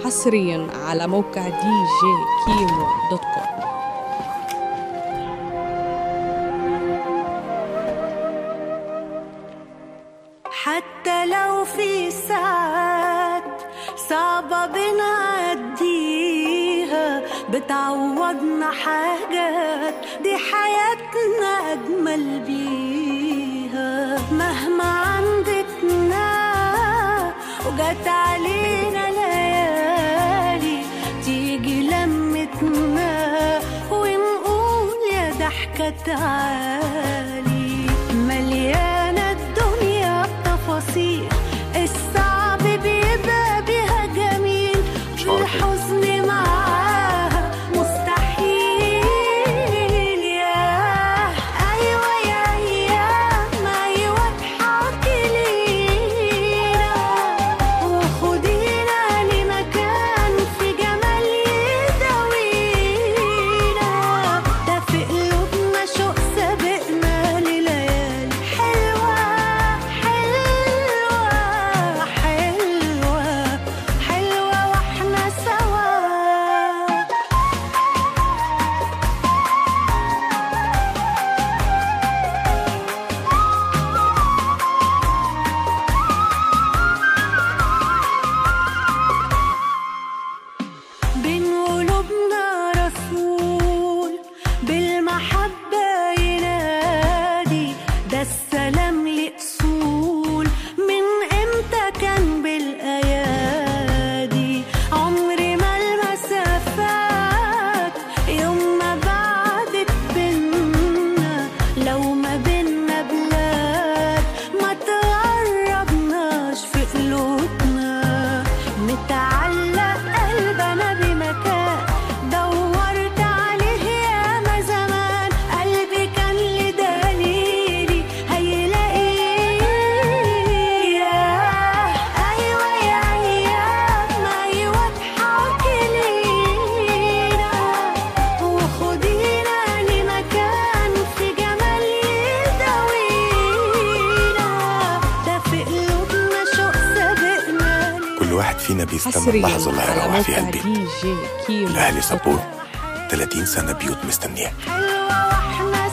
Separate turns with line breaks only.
حصريا على موقع دي جي كيمو دوت كوم
حتى لو في ساعات صعبة بنعديها بتعوضنا حاجات دي حياتنا أجمل بيها مهما عندتنا وجت علينا ليالي تيجي لمتنا ونقول يا ضحكة تعالي مليانة الدنيا بتفاصيل الصعب بيبقى بيها جميل الحزن معاها مستحيل يا أيوة يا أيام أيوة اضحكي لينا وخدينا لمكان في جمال يداوينا ده في قلوبنا شوق سابقنا لليالي حلوة حلوة حلوة حلوة واحنا سوا بين قلوبنا رسول بالمحبة ينادي ده السلام لأصول من امتى كان بالأيادي عمري ما المسافات يوم ما بعدت بينا لو ما بينا بلاد ما تقربناش في قلوبنا متعلق قلبنا بمكان دورت عليه ياما زمان قلبي كان لدليلي هيلاقيه ايوه يا ايام ايوه اضحكي لينا وخدينا لمكان في جمال يداوينا ده في قلوبنا شوق سابقنا
كل واحد فينا بيستنى
حصريا
اللحظة اللي
على
هيروح فيها
موقع
البيت
دي جي كيمو
الأهلي
دوت
سبورت 30 سنة بيوت مستنياه
حلوة واحنا